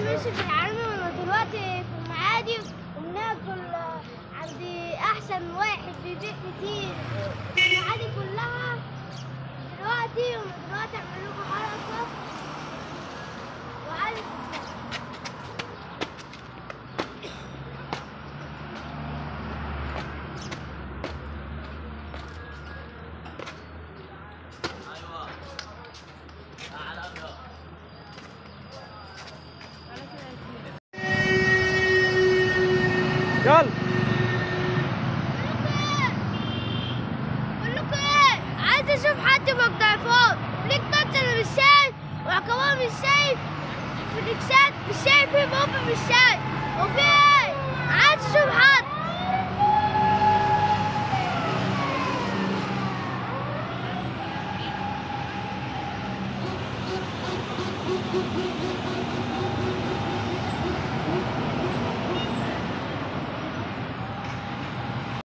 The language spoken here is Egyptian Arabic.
بنمشي في العالم دلوقتي في المعادي وبناكل عند احسن واحد بيبيع كتير في المعادي كلها دلوقتي ومن دلوقتي اعمل لكم حركه وعايز يلا بقول لكم ايه عايز اشوف حد بضعفات ليك انا مش شايف وعكوان مش شايف فليكسات مش شايف في بوب مش شايف وفي ايه عايز اشوف حد